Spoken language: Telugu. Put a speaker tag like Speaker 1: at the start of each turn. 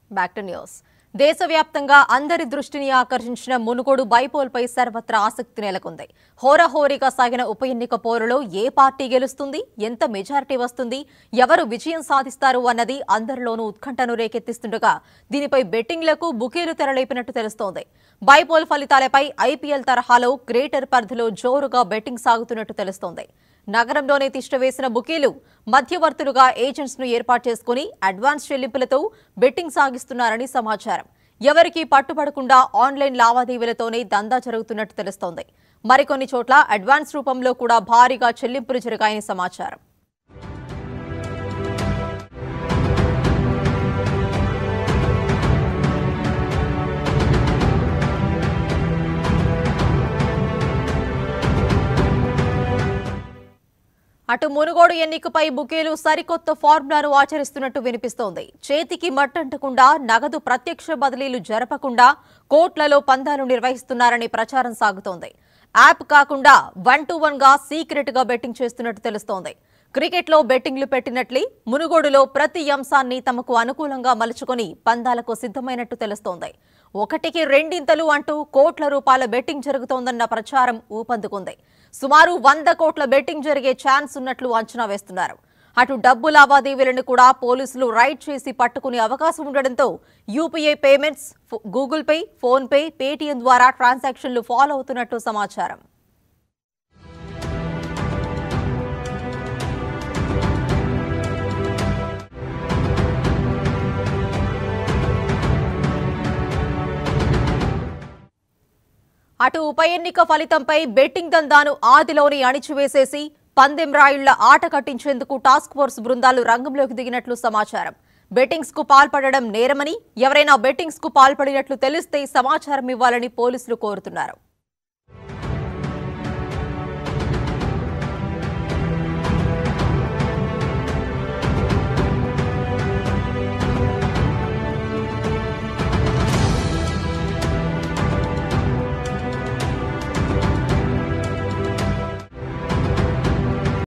Speaker 1: బ్యాక్ టు న్యూస్ దేశవ్యాప్తంగా అందరి దృష్టిని ఆకర్షించిన మునుగోడు బైపోల్పై సర్వత్రా ఆసక్తి నెలకొంది హోరాహోరీగా సాగిన ఉప ఎన్నిక పోరులో ఏ పార్టీ గెలుస్తుంది ఎంత మెజారిటీ వస్తుంది ఎవరు విజయం సాధిస్తారు అన్నది అందరిలోనూ ఉత్కంఠను రేకెత్తిస్తుండగా దీనిపై బెట్టింగ్లకు బుకీలు తెరలేపినట్టు తెలుస్తోంది బైపోల్ ఫలితాలపై ఐపీఎల్ తరహాలో గ్రేటర్ పరిధిలో జోరుగా బెట్టింగ్ సాగుతున్నట్టు తెలుస్తోంది నగరంలోనే తిష్టవేసిన బుకీలు మధ్యవర్తులుగా ఏజెంట్స్ ను ఏర్పాటు చేసుకుని అడ్వాన్స్ చెల్లింపులతో బెట్టింగ్ సాగిస్తున్నారని సమాచారం ఎవరికీ పట్టుబడకుండా ఆన్లైన్ లావాదేవీలతోనే దందా జరుగుతున్నట్టు తెలుస్తోంది మరికొన్ని చోట్ల అడ్వాన్స్ రూపంలో కూడా భారీగా చెల్లింపులు జరిగాయని సమాచారం అటు మునుగోడు ఎన్నికపై బుకేలు సరికొత్త ఫార్ములాను ఆచరిస్తున్నట్టు వినిపిస్తోంది చేతికి మట్టంటకుండా నగదు ప్రత్యక్ష బదిలీలు జరపకుండా కోట్లలో పందాలు నిర్వహిస్తున్నారని ప్రచారం సాగుతోంది యాప్ కాకుండా వన్ టు వన్ గా సీక్రెట్ గా బెట్టింగ్ చేస్తున్నట్టు తెలుస్తోంది క్రికెట్లో బెట్టింగ్లు పెట్టినట్లే మునుగోడులో ప్రతి అంశాన్ని తమకు అనుకూలంగా మలుచుకొని పందాలకు సిద్ధమైనట్టు తెలుస్తోంది ఒకటికి రెండింతలు అంటూ కోట్ల రూపాయల బెట్టింగ్ జరుగుతోందన్న ప్రచారం ఊపందుకుంది సుమారు వంద కోట్ల బెట్టింగ్ జరిగే ఛాన్స్ ఉన్నట్లు అంచనా వేస్తున్నారు అటు డబ్బు లావాదేవీలను కూడా పోలీసులు రైడ్ చేసి పట్టుకునే అవకాశం ఉండడంతో యూపీఐ పేమెంట్స్ ఫో- Google Pay PhonePe Paytm ద్వారా ట్రాన్సాక్షన్లు ఫాలో అవుతున్నట్టు సమాచారం అటు ఉప ఎన్నిక ఫలితంపై బెట్టింగ్ దందాను ఆదిలోని అణిచివేసేసి పందెం రాయుళ్ల ఆట కట్టించేందుకు టాస్క్ ఫోర్స్ బృందాలు రంగంలోకి దిగినట్లు సమాచారం బెట్టింగ్స్ కు పాల్పడడం నేరమని ఎవరైనా బెట్టింగ్స్ కు పాల్పడినట్లు తెలిస్తే సమాచారం ఇవ్వాలని పోలీసులు కోరుతున్నారు